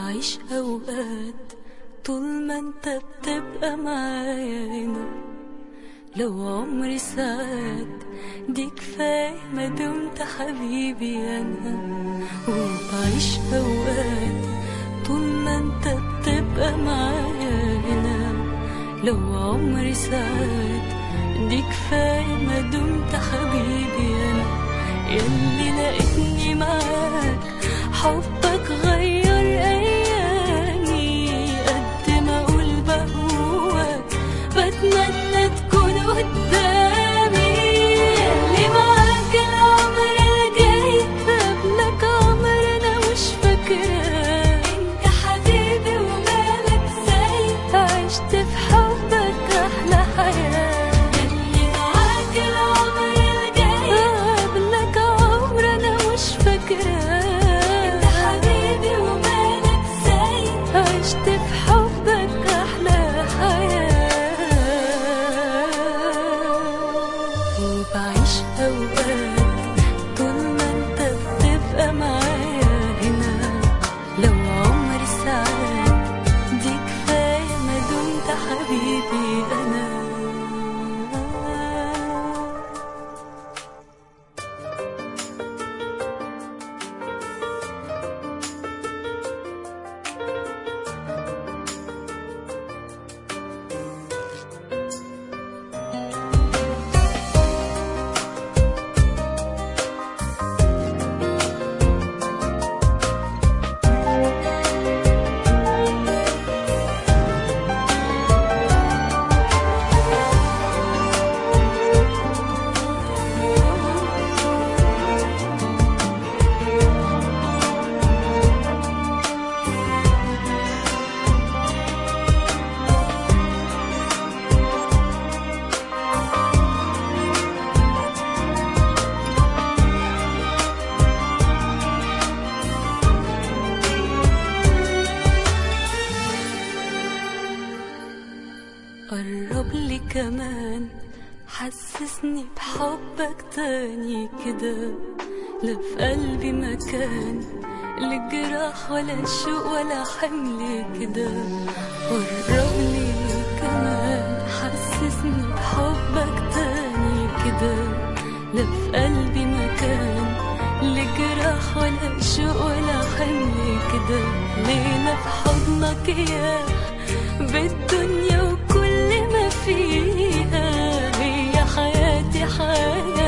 بعيش أوقات طول ما انت بتبقى معايا هنا لو عمري ساعات دي كفاية ما دمت حبيبي أنا وبعيش أوقات طول ما انت بتبقى معايا هنا لو عمري ساعات دي كفاية ما دمت حبيبي أنا ياللي لقيتني معاك حبك غير أيامي قد ما أقول بهواك بتمنى تكون قدامي ياللي معاك العمر الجاي قبلك عمر أنا مش فاكراه أنت حبيبي ومالك زي عشت في حبك أحلى حياة ياللي معاك العمر الجاي قبلك عمر أنا مش فاكراه أنت حبيبي ومالك زي عشت في حبك أحلى حياة وبعيش أوقات طول ما أنت بتبقى معايا هنا لو عمري ساعات دي كفاية ما دمت حبيبي أنا قرب لي كمان حسسني بحبك تاني كده لا في قلبي مكان للجراح ولا شوق ولا حمل كده قرب لي كمان حسسني بحبك تاني كده لا في قلبي مكان لجراح ولا شوق ولا حمل كده لينا في حضنك يا بالدنيا وكل ما فيها هي حياتي حياتي